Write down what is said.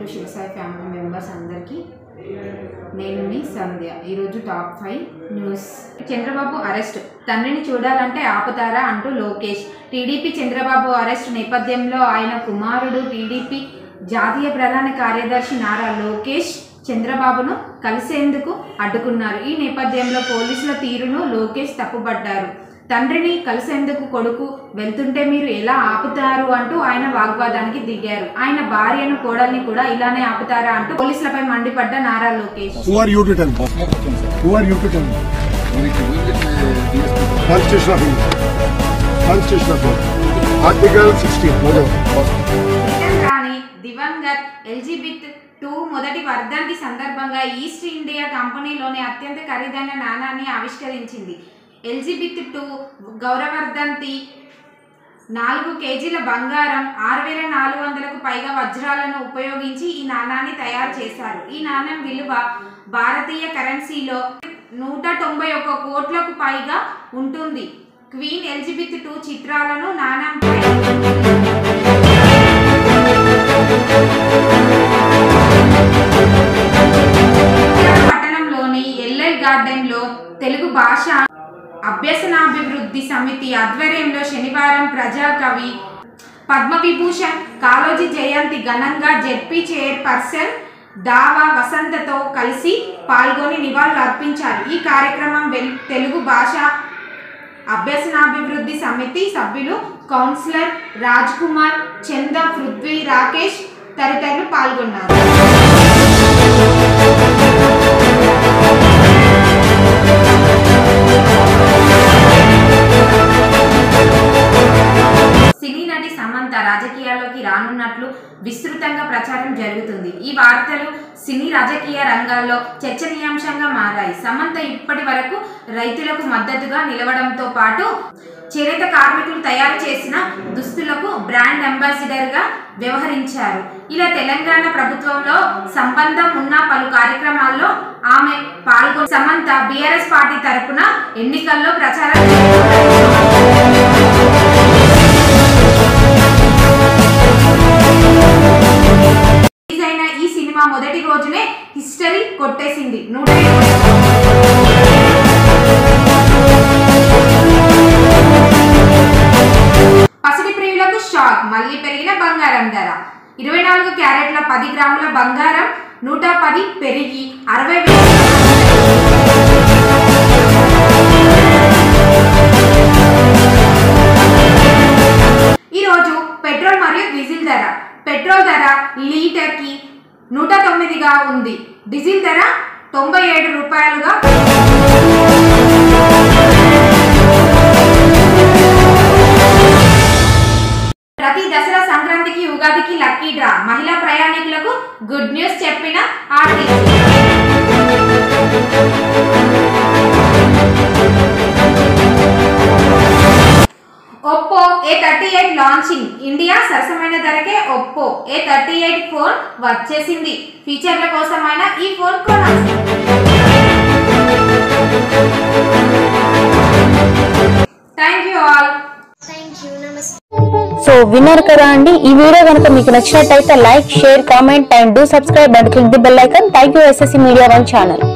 Shivasai family members అందరికీ నేను మీ సంధ్య ఈరోజు top five news Chandrababu arrest తండ్రిని చూడాలంటే ఆపుతారా అంటూ లోకేష్ టీడీపీ చంద్రబాబు అరెస్ట్ నేపథ్యంలో ఆయన కుమారుడు టీడీపీ జాతీయ ప్రధాన కార్యదర్శి నారా లోకేష్ చంద్రబాబును కలిసేందుకు అడ్డుకున్నారు ఈ నేపథ్యంలో పోలీసుల తీరును లోకేష్ తప్పుపడ్డారు తండ్రిని కలిసేందుకు కొడుకు వెళ్తుంటే మీరు ఎలా ఆపుతారు అంటూ ఆయన వాగ్వాదానికి దిగారు ఆయన భార్యను కోడల్ని కూడా ఇలానే ఆపుతారా అంటూ పోలీసులపై మండిపడ్డ Nara Lokesh Who are you to tell me? Who are you to tell me? Constitution of India. Constitution of India. Article 16. No, no. Britain రాణి దివంగత్ ఎల్జిబిత్ టూ మొదటి వర్ధంతి సందర్భంగా ఈస్ట్ ఇండియా కంపెనీలోని అత్యంత ఖరీదైన నాణాన్ని ఆవిష్కరించింది ఎల్జిబిత్ టూ గౌరవర్ధంతి నాలుగు కేజీల బంగారం ఆరు వేల నాలుగు వందలకు పైగా వజ్రాలను ఉపయోగించి ఈ నాణాన్ని తయారు చేశారు ఈ నాణ్యం విలువ భారతీయ కరెన్సీలో నూట తొంభై ఒక్క కోట్లకు పైగా ఉంటుంది క్వీన్ ఎలిజబెత్ టూ చిత్రాలను నాణంపై పట్టణంలోని ఎల్ఎల్ గార్డెన్ లో తెలుగు భాష అభ్యసనాభివృద్ధి సమితి ఆధ్వర్యంలో శనివారం ప్రజాకవి పద్మవిభూషణ్ కాళోజీ జయంతి ఘనంగా జెడ్పీ చైర్పర్సన్ దావా వసంతతో కలిసి పాల్గొని నివాళులు అర్పించారు ఈ కార్యక్రమం వెల్- తెలుగు భాష అభ్యసనాభివృద్ధి సమితి సభ్యులు కౌన్సిలర్ రాజ్ కుమార్ చంద పృథ్వీ రాకేష్ తదితరులు పాల్గొన్నారు సినీ నటి సమంత రాజకీయాల్లోకి రానున్నట్లు విస్తృతంగా ప్రచారం జరుగుతుంది ఈ వార్తలు సినీ రాజకీయ రంగాల్లో చర్చనీయాంశంగా మారాయి సమంత ఇప్పటి వరకు రైతులకు మద్దతుగా నిలవడంతో పాటు చేనేత కార్మికులు తయారు చేసిన దుస్తులకు బ్రాండ్ అంబాసిడర్ గా వ్యవహరించారు ఇలా తెలంగాణ ప్రభుత్వంలో సంబంధం ఉన్న పలు కార్యక్రమాల్లో ఆమె పాల్గొని సమంత బీఆర్ఎస్ పార్టీ తరపున ఎన్నికల్లో ప్రచారం రిలీజ్ అయిన ఈ సినిమా మొదటి రోజునే హిస్టరీ కొట్టేసింది నూట ఇరవై పసిడి ప్రియులకు షాక్ మళ్ళీ పెరిగిన బంగారం ధర ఇరవై నాలుగు క్యారెట్ల పది గ్రాముల బంగారం నూట పది పెరిగి అరవై వేల ఈరోజు పెట్రోల్ మరియు డీజిల్ ధర పెట్రోల్ ధర లీటర్కి నూట తొమ్మిదిగా ఉంది డీజిల్ ధర తొంభై ఏడు రూపాయలుగా ప్రతి దసరా సంక్రాంతికి ఉగాదికి లక్కీ డ్రా మహిళా ప్రయాణికులకు గుడ్ న్యూస్ చెప్పిన RTC Oppo A thirty eight launching India సరసమైన ధరకే Oppo A thirty eight phone వచ్చేసింది ఫీచర్ల కోసమైన ఈ ఫోన్ కొనాలి thank you all thank you నమస్తే సో విన్నారు కదా అండి ఈ వీడియో కనుక మీకు నచ్చినట్టయితే like share comment and do subscribe and click the bell icon thank you SSC media one channel